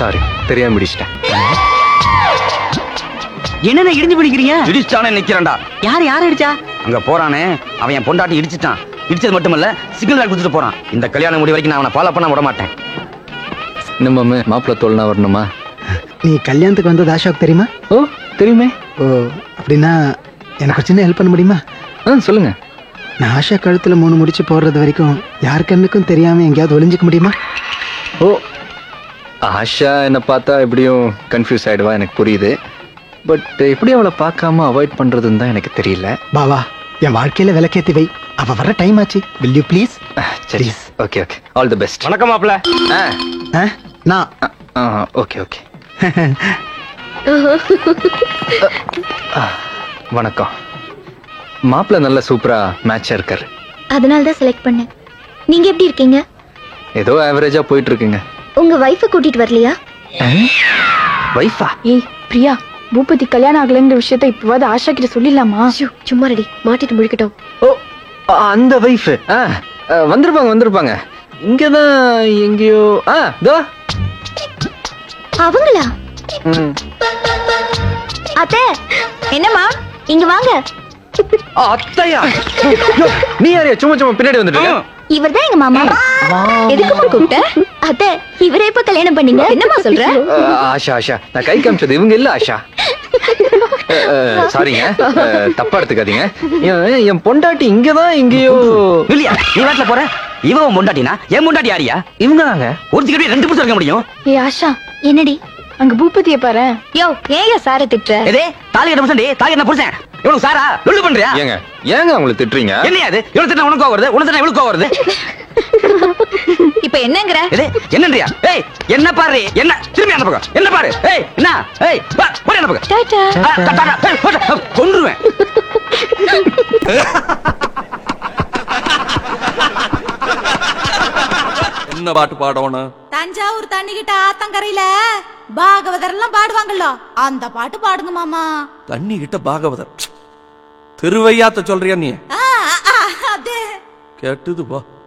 Sorry தெரியாம பிடிச்சிட்டேன் என்னென்ன இடிஞ்சு பிடிக்கிறீங்க இடிச்சானே நிக்கிறேன்டா யார் யார் அடிச்சா அங்க போறானே அவன் என் பொண்டாட்டி இடிச்சிட்டான் இடிச்சது மட்டுமல்ல சிக்னல் வேலை கொடுத்துட்டு போறான் இந்த கல்யாணம் முடி வரைக்கும் நான் அவனை ஃபாலோ பண்ண விட மாட்டேன் என்ன மாமு மாப்பிள்ள தோல்னா வரணுமா நீ கல்யாணத்துக்கு வந்தது அசோக் தெரியுமா ஓ தெரியுமே ஓ அப்படின்னா எனக்கு ஒரு சின்ன ஹெல்ப் பண்ண முடியுமா ஆ சொல்லுங்க நான் ஆஷா கழுத்துல மூணு முடிச்சு போடுறது வரைக்கும் யார் கண்ணுக்கும் தெரியாம எங்கேயாவது ஒளிஞ்சிக்க முடியுமா ஓ ஆஷா என்னை பார்த்தா எப்படியும் கன்ஃபியூஸ் ஆயிடுவா எனக்கு புரியுது பட் எப்படி அவளை பார்க்காம அவாய்ட் பண்றதுன்னு தான் எனக்கு தெரியல பாவா என் வாழ்க்கையில விளக்கேத்தி வை அவ வர டைம் ஆச்சு வில் யூ ப்ளீஸ் சரி okay okay all the best வணக்கம் மாப்பிள்ள நான் ஓகே ஓகே வணக்கம் மாப்பிள்ள நல்ல சூப்பரா மேட்சா இருக்காரு அதனால தான் செலக்ட் பண்ணேன் நீங்க எப்படி இருக்கீங்க ஏதோ ஆவரேஜா போயிட்டு இருக்குங்க உங்க வைஃபை கூட்டிட்டு வரலையா வைஃபா ஏய் பிரியா பூபதி கல்யாணம் ஆகலைங்கிற விஷயத்த இப்பவாது ஆஷா கிட்ட சொல்லிடலாமா ஐயோ, சும்மா ரெடி மாட்டிட்டு முழிக்கட்டும் ஓ ஆ, அந்த வைஃப் ஆ ஆ, வந்திருப்பாங்க வந்திருப்பாங்க இங்கதான் எங்கேயோ ஆ தோ அவங்களா ம். அத்தை என்னம்மா இங்க வாங்க ஆ, அத்தையா யோ, நீ யாரையா சும்மா சும்மா பின்னாடி வந்துட்டு இருக்க? இவர்தான் எங்க மாமா எதுக்குமா கூப்பிட்ட அத்தை இவரே எப்ப கல்யாணம் பண்ணீங்க என்னம்மா சொல்ற ஆ, ஆஷா ஆஷா நான் கை காமிச்சது இவங்க இல்ல ஆஷா ஆ, ஆ, சாரிங்க ஆ, தப்பா எடுத்துக்காதீங்க என் என் பொண்டாட்டி இங்கதான் எங்கேயோ இல்லையா நீ வீட்டுல போற இவன் உன் பொண்டாட்டினா என் பொண்டாட்டி யாரியா இவங்க தாங்க ஒருத்திக்கிட்டே ரெண்டு புருஷன் இருக்க முடியும் ஏய் ஆஷா என்னடி அங்க பூபதிய பாரு யோ ஏன் சார திட்டுற எதே தாலி கட்ட புருஷன் தாலி கட்ட புருஷன் இவனுக்கு சாரா லொல்லு பண்றியா ஏங்க ஏங்க அவங்களை திட்டுறீங்க என்னையா அது இவனை திட்டம் உனக்கு வருது உனக்கு திட்டம் இவளுக்கு வருது இப்ப என்னங்கற எதே என்னன்றியா ஏய் என்ன பாரு என்ன திரும்பி அந்த பக்கம் என்ன பாரு ஏய் என்ன ஏய் வா போடி அந்த பக்கம் டாடா ஆ, டா, டா, டா. ஏய், போடா. கொன்றுவேன் என்ன பாட்டு பாடணும் தஞ்சாவூர் தண்ணிக்கிட்ட ஆத்தங்கரையில பாகவதர் எல்லாம் பாடுவாங்கல்ல அந்த பாட்டு பாடுங்க மாமா தண்ணி கிட்ட பாகவதர் திருவையாத்த சொல்றியா நீ ஆ, ஆ, ஆ, அது கேட்டுது போ